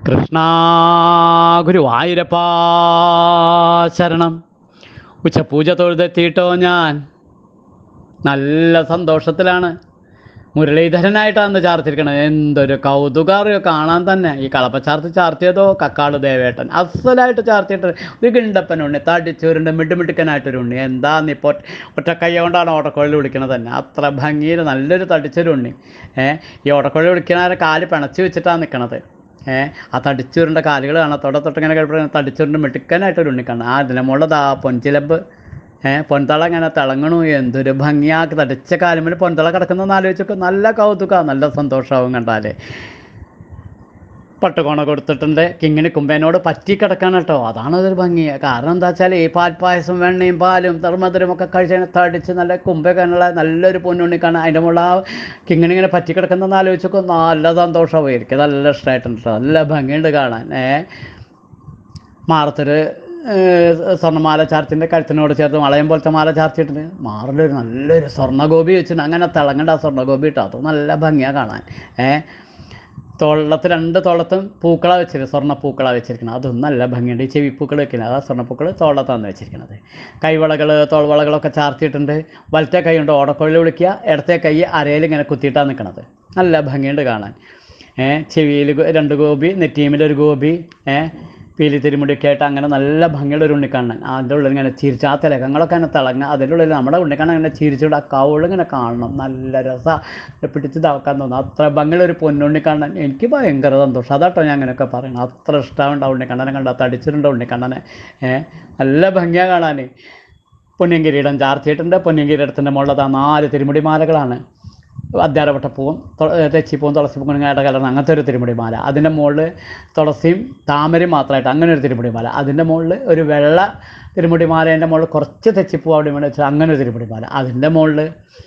കൃഷ്ണ ഗുരുവായൂരപ്പാ ശരണം ഉച്ചപൂജ തൊഴുതെത്തിയിട്ടോ ഞാൻ നല്ല സന്തോഷത്തിലാണ് മുരളീധരനായിട്ടാണ് ചാർത്തിരിക്കണത് എന്തൊരു കൗതുകാറിയോ കാണാൻ തന്നെ ഈ കളപ്പച്ചാർത്ത് ചാർത്തിയതോ കക്കാട് ദേവേട്ടൻ അസലായിട്ട് ചാർത്തിയിട്ട് ഒരു ഗിണ്ടപ്പൻ ഉണ്ണി തടിച്ചൂരുണ്ട് മിടുമിടുക്കനായിട്ടൊരു ഉണ്ണി എന്താന്ന് ഇപ്പോൾ ഒറ്റക്കയ്യ കൊണ്ടാണ് ഓടക്കോളിൽ വിളിക്കണത് തന്നെ അത്ര ഭംഗിയിൽ നല്ലൊരു തടിച്ചൊരു ഉണ്ണി ഏഹ് ഈ ഓടക്കോളിൽ വിളിക്കണ കാല് പിണച്ച് വെച്ചിട്ടാണ് നിൽക്കണത് ഏഹ് ആ തടിച്ചൂരിൻ്റെ കാലുകൾ കാണാം തൊട തൊട്ടിങ്ങനെ കഴിയുമ്പോൾ തടിച്ചൂരിൻ്റെ മിടുക്കനായിട്ടൊരു ഉണ്ണി കാണാം ആ അതിൻ്റെ മുകളിൽ ആ പൊൻചിലമ്പ് ഏഹ് പൊൻതള ഇങ്ങനെ തിളങ്ങണു എന്തൊരു ഭംഗിയാക്കി തടിച്ച കാലുമ്പോൾ പൊൻതള കിടക്കുന്നതെന്ന് ആലോചിച്ചൊക്കെ നല്ല കൗതുക നല്ല സന്തോഷമാവും കണ്ടാലേ പട്ടുകോണ കൊടുത്തിട്ടുണ്ട് കിങ്ങിണി കുമ്പേനോട് പറ്റി കിടക്കാണ് കേട്ടോ അതാണ് അതൊരു ഭംഗി കാരണം എന്താ വെച്ചാൽ ഈ പാൽപ്പായസം വെണ്ണയും പാലും തെർമധുരം ഒക്കെ കഴിച്ച് തടിച്ച് നല്ല കുമ്പൊക്കെയുള്ള നല്ലൊരു പൊന്നുണ്ണിക്കാണ് അതിൻ്റെ മുകളിൽ ആ കിങ്ങിണി ഇങ്ങനെ പറ്റി കിടക്കുന്നതെന്ന് ആലോചിച്ചൊക്കെ നല്ല സന്തോഷമാവും എനിക്ക് നല്ല ഇഷ്ടമായിട്ടുണ്ട് കേട്ടോ നല്ല ഭംഗിയുണ്ട് കാണാൻ ഏഹ് മാറത്തൊരു സ്വർണ്ണമാല ചാർത്തിൻ്റെ കഴുത്തിനോട് ചേർത്ത് വളയം പോലത്തെ മാല ചാർത്തിയിട്ടുണ്ട് മാറിലൊരു നല്ലൊരു സ്വർണ്ണഗോപി വെച്ചിട്ടുണ്ട് അങ്ങനെ തിളങ്ങണ്ട ആ സ്വർണ്ണഗോപി ഇട്ടോ അത് നല്ല ഭംഗിയാണ് കാണാൻ ഏഹ് തോളത്ത് രണ്ട് തോളത്തും പൂക്കള വെച്ചിരിക്കുന്നത് സ്വർണ്ണ പൂക്കള വെച്ചിരിക്കുന്നത് അതും നല്ല ഭംഗിയുണ്ട് ഈ ചെവിപ്പൂക്കൾ വെക്കുന്നത് ആ സ്വർണ്ണപ്പൂക്കൾ തോളത്താണ് വെച്ചിരിക്കുന്നത് കൈവളകൾ തോൾവളകളൊക്കെ ചാർത്തിയിട്ടുണ്ട് വലത്തെ കൈ കൊണ്ട് ഓടക്കൊള്ളിൽ വിളിക്കുക ഇടത്തെ കൈ അരയിൽ ഇങ്ങനെ കുത്തിയിട്ടാണ് നിൽക്കുന്നത് നല്ല ഭംഗിയുണ്ട് കാണാൻ ഏഹ് ചെവിയിൽ രണ്ട് ഗോപി നെറ്റീമിലൊരു ഗോപി ഏഹ് പീലി തിരുമുടിയൊക്കെ ആയിട്ട് അങ്ങനെ നല്ല ഭംഗിയുള്ള ഒരു ഉണ്ണിക്കണ്ണൻ അതിൻ്റെ ഉള്ളിൽ ഇങ്ങനെ ചിരിച്ച് ആ തിലകങ്ങളൊക്കെ അങ്ങനെ തിളങ്ങുക അതിൻ്റെ ഉള്ളിൽ നമ്മുടെ ഉണ്ണിക്കണ്ണൻ ഇങ്ങനെ ചിരിച്ചുകൊണ്ട് ആ കൗളിങ്ങനെ കാണണം നല്ല രസമാണ് പിടിച്ച് ഇതാക്കാൻ തോന്നും അത്ര ഭംഗിയുള്ള ഒരു പൊന്നുണ്ണിക്കണ്ണൻ എനിക്ക് ഭയങ്കര സന്തോഷം അതാട്ടോ ഞാൻ അങ്ങനെയൊക്കെ പറയണം അത്ര ഇഷ്ടമുണ്ട് ആ ഉണ്ണിക്കണ്ണനെ കണ്ട തടിച്ചിട്ടുണ്ട് ഉണ്ണിക്കണ്ണനെ ഏഹ് നല്ല ഭംഗിയാണ് കാണാൻ പൊന്നിയങ്കിരീടം ചാർത്തിയിട്ടുണ്ട് പൊന്നിയങ്കിരീടത്തിൻ്റെ മുകളിൽ ആ നാല് തിരുമുടി മാലകളാണ് അദ്യാരവട്ടപ്പൂവും തെച്ചിപ്പൂവും തുളസിപ്പൂവും ഇങ്ങനെ ഇടകലർന്ന അങ്ങനത്തെ ഒരു തിരുമുടിമാല അതിൻ്റെ മുകളിൽ തുളസിയും താമരയും മാത്രമായിട്ട് അങ്ങനെ ഒരു തിരുമുടിമാല അതിൻ്റെ മുകളിൽ ഒരു വെള്ള തിരുമുടിമാലേൻ്റെ മുകളിൽ കുറച്ച് തെച്ചിപ്പൂ അവിടെ ഇവിടെ വെച്ചാൽ അങ്ങനെ ഒരു തിരുമുടിമാല അതിൻ്റെ മുകളിൽ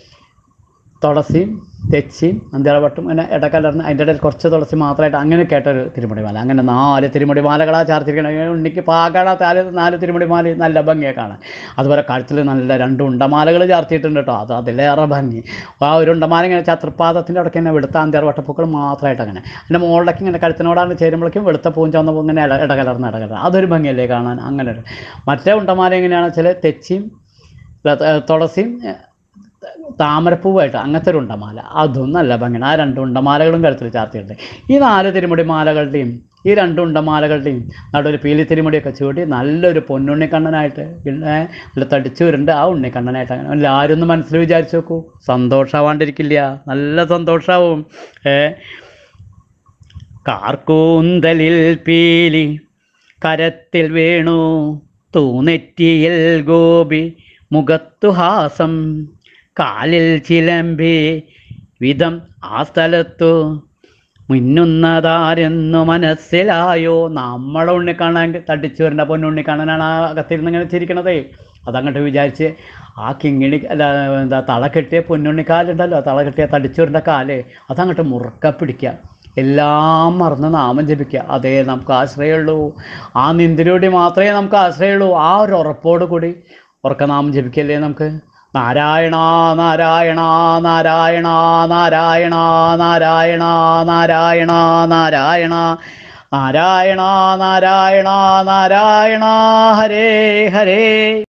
തുളസിയും തെച്ചിയും അന്ത്യാളവട്ടും ഇങ്ങനെ ഇടകലർന്ന് അതിൻ്റെ ഇടയിൽ കുറച്ച് തുളസി മാത്രമായിട്ട് അങ്ങനെ കേട്ടൊരു തിരുമുടിമാല അങ്ങനെ നാല് തിരുമുടിമാലകളാണ് ചാർത്തിരിക്കണത് ഉണ്ണിക്ക് പാകാണ നാല് നാല് തിരുമുടിമാല നല്ല ഭംഗിയാണ് കാണാൻ അതുപോലെ കഴുത്തിൽ നല്ല രണ്ട് ഉണ്ടമാലകൾ ചാർത്തിയിട്ടുണ്ട് കേട്ടോ അത് അതിലേറെ ഭംഗി ആ ഒരു ഉണ്ടമാല ഇങ്ങനെ ചത്രപാദത്തിൻ്റെ അവിടേക്ക് തന്നെ വെളുത്ത അന്ത്യാർവട്ടപ്പൂക്കൾ മാത്രമായിട്ട് അങ്ങനെ അതിൻ്റെ മുകളിലേക്ക് ഇങ്ങനെ കഴുത്തിനോടാണ് ചേരുമ്പോഴേക്കും വെളുത്ത പൂവും ചുവന്ന പൂവും ഇങ്ങനെ ഇട ഇടകലർന്ന് ഇടകലർന്ന് അതൊരു ഭംഗിയല്ലേ കാണാൻ അങ്ങനെ ഒരു മറ്റേ ഉണ്ടമാല എങ്ങനെയാണെന്ന് വെച്ചാൽ തെച്ചിയും തുളസിയും താമരപ്പൂവായിട്ട് അങ്ങനത്തെ ഒരു ഉണ്ടമാല അതും നല്ല ഭംഗിയാണ് ആ രണ്ട് ഉണ്ടമാലകളും കഴുത്തിൽ ചാർത്തിയിട്ടുണ്ട് ഈ നാല് തിരുമുടി മാലകളുടെയും ഈ രണ്ട് ഉണ്ടമാലകളുടെയും നടുവിൽ പീലി തിരുമുടിയൊക്കെ ചൂടി നല്ലൊരു പൊന്നുണ്ണിക്കണ്ണനായിട്ട് പിന്നെ നല്ല തടിച്ചു വരുന്നുണ്ട് ആ ഉണ്ണിക്കണ്ണനായിട്ട് അങ്ങനെ എല്ലാവരും ഒന്ന് മനസ്സിൽ വിചാരിച്ചു നോക്കൂ സന്തോഷമാവാണ്ടിരിക്കില്ല നല്ല സന്തോഷമാവും ഏ കാർക്കൂന്തലിൽ പീലി കരത്തിൽ വീണു തൂനെറ്റിയിൽ ഗോപി മുഖത്തു ഹാസം കാലിൽ ചിലമ്പി വിധം ആ സ്ഥലത്തു മിന്നുന്നതാരെന്നു മനസ്സിലായോ നമ്മളെ ഉണ്ണിക്കണ്ണൻ തടിച്ചു വരുന്ന പൊന്നുണ്ണിക്കണ്ണനാണ് ആ അകത്തിരുന്ന് ഇങ്ങനെ ചിരിക്കണതേ അതങ്ങോട്ട് വിചാരിച്ച് ആ കിങ്ങിണി അല്ല എന്താ തള കെട്ടിയ പൊന്നുണ്ണിക്കാലുണ്ടല്ലോ തള കെട്ടിയ തടിച്ചൂരിൻ്റെ കാല് അതങ്ങോട്ട് മുറുക്ക പിടിക്കുക എല്ലാം മറന്ന് നാമം ജപിക്കുക അതേ നമുക്ക് ആശ്രയമുള്ളൂ ആ നിന്ദിലൂടെ മാത്രമേ നമുക്ക് ആശ്രയമുള്ളൂ ആ ഒരു ഉറപ്പോട് കൂടി ഉറക്കനാമം ജപിക്കല്ലേ നമുക്ക് നാരായണ നാരായണ നാരായണ നാരായണ നാരായണ നാരായണ നാരായണ നാരായണ നാരായണ നാരായണ ഹരേ ഹരേ